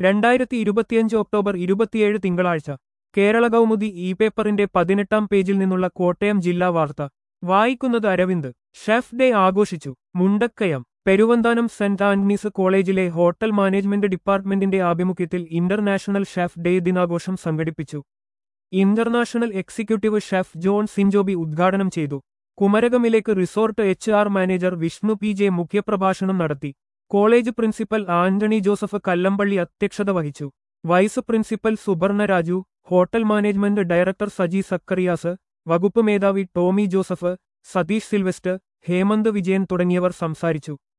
രണ്ടായിരത്തി ഇരുപത്തിയഞ്ച് ഒക്ടോബർ ഇരുപത്തിയേഴ് തിങ്കളാഴ്ച കേരള കൗമുദി ഇ പേപ്പറിന്റെ പതിനെട്ടാം പേജിൽ നിന്നുള്ള കോട്ടയം ജില്ലാ വാർത്ത വായിക്കുന്നത് അരവിന്ദ് ഷെഫ് ഡേ ആഘോഷിച്ചു മുണ്ടക്കയം പെരുവന്താനം സെന്റ് ആന്റണീസ് കോളേജിലെ ഹോട്ടൽ മാനേജ്മെന്റ് ഡിപ്പാർട്ട്മെന്റിന്റെ ആഭിമുഖ്യത്തിൽ ഇന്റർനാഷണൽ ഷെഫ് ഡേ ദിനാഘോഷം സംഘടിപ്പിച്ചു international executive chef John Sinjoby ഉദ്ഘാടനം ചെയ്തു കുമരകമിലേക്ക് resort H R manager Vishnu P J മുഖ്യപ്രഭാഷണം നടത്തി കോളേജ് പ്രിൻസിപ്പൽ ആന്റണി ജോസഫ് കല്ലമ്പള്ളി അധ്യക്ഷത വഹിച്ചു vice principal Suberna Raju hotel management director Saji Zacharias വകുപ്പ് മേധാവി ടോമി ജോസഫ് സതീഷ് സിൽവസ്റ്റർ ഹേമന്ത് വിജയൻ തുടങ്ങിയവർ സംസാരിച്ചു